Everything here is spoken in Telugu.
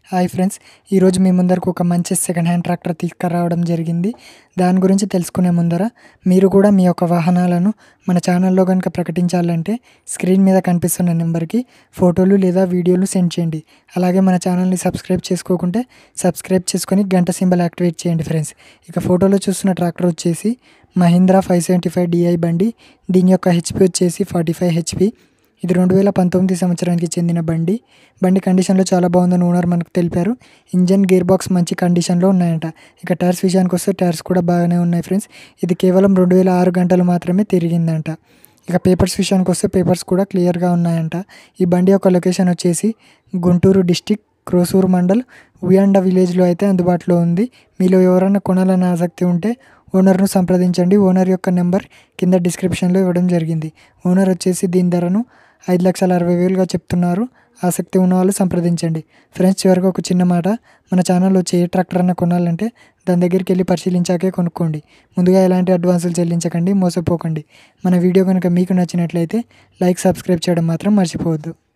హాయ్ ఫ్రెండ్స్ ఈరోజు మీ ముందరకు ఒక మంచి సెకండ్ హ్యాండ్ ట్రాక్టర్ తీసుకురావడం జరిగింది దాని గురించి తెలుసుకునే ముందర మీరు కూడా మీ యొక్క వాహనాలను మన ఛానల్లో కనుక ప్రకటించాలంటే స్క్రీన్ మీద కనిపిస్తున్న నెంబర్కి ఫోటోలు లేదా వీడియోలు సెండ్ చేయండి అలాగే మన ఛానల్ని సబ్స్క్రైబ్ చేసుకోకుంటే సబ్స్క్రైబ్ చేసుకొని గంట సింబల్ యాక్టివేట్ చేయండి ఫ్రెండ్స్ ఇక ఫోటోలో చూస్తున్న ట్రాక్టర్ వచ్చేసి Mahindra five seventy five DI బండి దీని యొక్క హెచ్పి వచ్చేసి ఫార్టీ ఫైవ్ హెచ్పి ఇది రెండు వేల పంతొమ్మిది సంవత్సరానికి చెందిన బండి బండి కండిషన్లో చాలా బాగుందని ఓనర్ మనకు తెలిపారు ఇంజన్ గేర్ బాక్స్ మంచి కండిషన్లో ఉన్నాయంట ఇక టైర్స్ విషయానికి వస్తే టైర్స్ కూడా బాగానే ఉన్నాయి ఫ్రెండ్స్ ఇది కేవలం రెండు వేల ఆరు గంటలు మాత్రమే తిరిగిందంట ఇక పేపర్స్ విషయానికి వస్తే పేపర్స్ కూడా క్లియర్గా ఉన్నాయంట ఈ బండి యొక్క లొకేషన్ వచ్చేసి గుంటూరు డిస్టిక్ క్రోసూరు మండల్ ఉయాండ విలేజ్లో అయితే అందుబాటులో ఉంది మీలో ఎవరైనా కొనాలని ఆసక్తి ఉంటే ఓనర్ను సంప్రదించండి ఓనర్ యొక్క నెంబర్ కింద డిస్క్రిప్షన్లో ఇవ్వడం జరిగింది ఓనర్ వచ్చేసి దీని ధరను ఐదు లక్షల అరవై వేలుగా చెప్తున్నారు ఆసక్తి ఉన్న వాళ్ళు సంప్రదించండి ఫ్రెండ్స్ చివరికి ఒక చిన్న మాట మన ఛానల్లో వచ్చే ఏ ట్రాక్టర్ అన్న కొనాలంటే దాని దగ్గరికి వెళ్ళి పరిశీలించాకే కొనుక్కోండి ముందుగా ఎలాంటి అడ్వాన్సులు చెల్లించకండి మోసపోకండి మన వీడియో కనుక మీకు నచ్చినట్లయితే లైక్ సబ్స్క్రైబ్ చేయడం మాత్రం మర్చిపోవద్దు